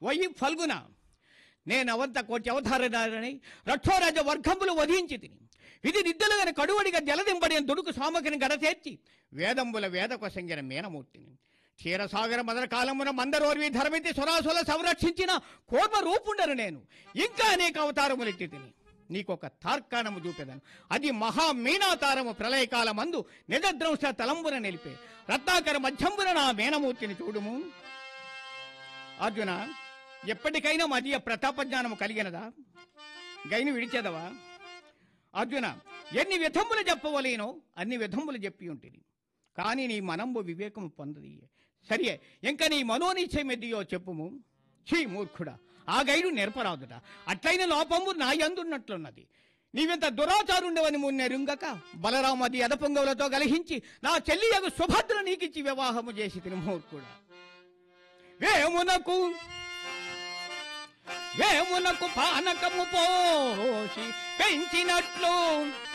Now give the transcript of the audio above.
వయి ఫల్గున నేనవంత కోటి అవతారనారని రక్షోరాజ వర్గంబులు వధించి తిని ఇది నిద్దులుగని కడువడిగా జలదింపడిన దుడుకు సామకిని గడతేర్చి వేదంబుల వేదకొసంగిన మేనమూర్తిని క్షీరసాగర మదన కాలమున మందరోర్వి ధర్మితి సురాసుల సంరక్షించిన కోర్మ రూపుండను నేను ఇంకా అనేక అవతారములెత్తి తిని నీకొక తార్కాణము చూపెదను అది మహా మీనాతారము ప్రళయకాల మందు నిజద్రంశ తలంబున నిలిపే రత్నాకర మధ్యంబున నా మేనమూర్తిని చూడుము అర్జున ఎప్పటికైనా మదియ ప్రతాపజ్ఞానము కలిగినదా గైను విడిచేదవా అర్జున ఎన్ని విధములు చెప్పవలేనో అన్ని విధములు చెప్పి ఉంటుంది కానీ నీ మనంబు వివేకము పొందది సరియే ఇంకా నీ మనోనిశ్చయమెద్దియో చెప్పుము ఛీ మూర్ఖుడా ఆ గైడు నేర్పరాదుట అట్లైన లోపము నా యందున్నట్లున్నది నీవింత దురాచారుండవని మున్నెరుంగక బలరామది అదపొంగవులతో గలహించి నా చెల్లియగు సుభద్ర నీకిచ్చి వివాహము చేసి తిని మూర్ఖుడా వేమునకు వేమునకు పానకము పోసి పెంచినట్లు